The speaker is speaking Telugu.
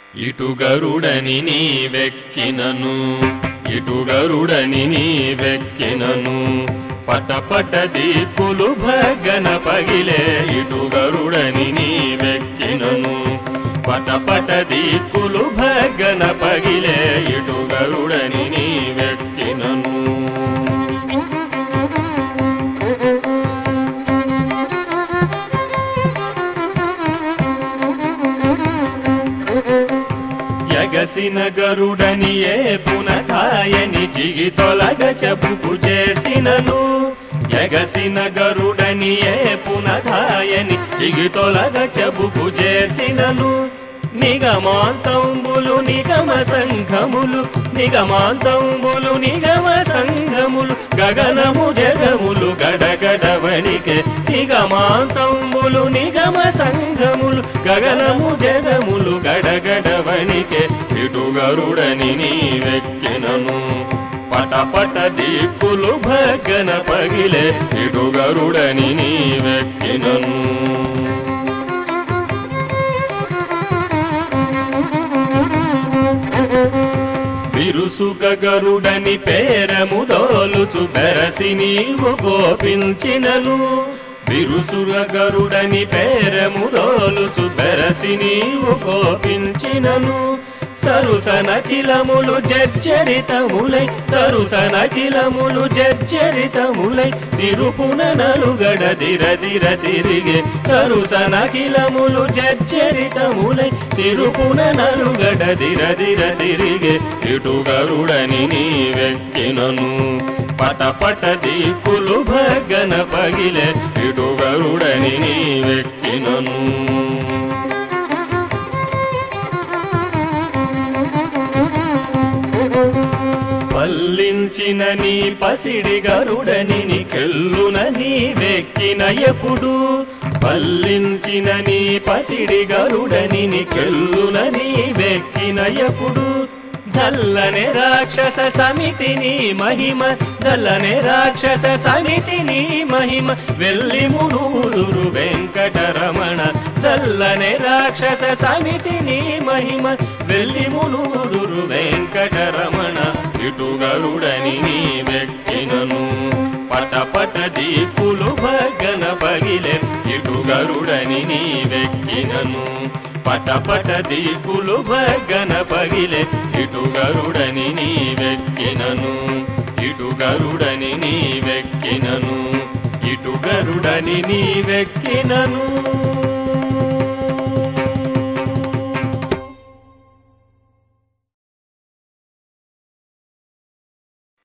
ఇటు గరుడని నీ వెక్కినను ఇటు గరుడని నీ వెక్కినను పట పట దిక్కులు భగన పగిలే ఇటు గరుడని నీ వెక్కినను పట పట దిక్కులు భగన పగిలే ఇటు గరుడని నీ వెక్కినను ఎగసిన గరుడని ఏ పునకాయని జిగి తొలగ చెప్పుకు చేసినను ఎగసిన గరుడని ఏ పునకాయని జిగి తొలగ చెప్పుకు చేసినను నిగమాంతంబులు నిగమ సంఘములు నిగమాంతంబులు నిగమ సంఘములు గగనము జగములు గడగడ వణికే నిగమాంతంబులు నిగమ సంఘములు గగనము జగములు గడగడ వణికే ఇటు గరుడని నీ వెక్కినను పట పట దిక్కులు భగన పగిలే ఇటు గరుడని నీ వెక్కినను బిరుసుగ గరుడని పేరము దోలుచు బెరసి నీవు గోపించినను బిరుసుగ గరుడని పేరము దోలుచు బెరసి నీవు గోపించినను సరుసనకిలములు జర్జరితములై సరుసనకిలములు జర్జరితములై తిరుపున నలుగడ దిర దిర తిరిగే సరుసనకిలములు జర్జరితములై తిరుపున నలుగడ దిర దిర తిరిగే ఇటు గరుడని నీ వెక్కినను పట పట దిక్కులు భగన పగిలే ఇటు గరుడని నీ వెక్కినను పల్లించిన నీ పసిడి గరుడని కెల్లున నీ వెక్కిన ఎప్పుడు పల్లించిన నీ పసిడి గరుడని కెల్లున నీ వెక్కిన ఎప్పుడు జల్లనే రాక్షస సమితిని మహిమ జల్లనే రాక్షస సమితిని మహిమ వెళ్ళి మునుగుదురు వెంకటరమణ జల్లనే రాక్షస సమితిని మహిమ వెళ్ళి మునుగుదురు వెంకటరమణ ఇటు గరుడని నీ వెక్కినను పట పట దీపులు భగన పగిలే ఇటు గరుడని నీ వెక్కినను పట పట దీపులు భగన పగిలే ఇటు గరుడని నీ వెక్కినను ఇటు గరుడని నీ వెక్కినను ఇటు గరుడని నీ వెక్కినను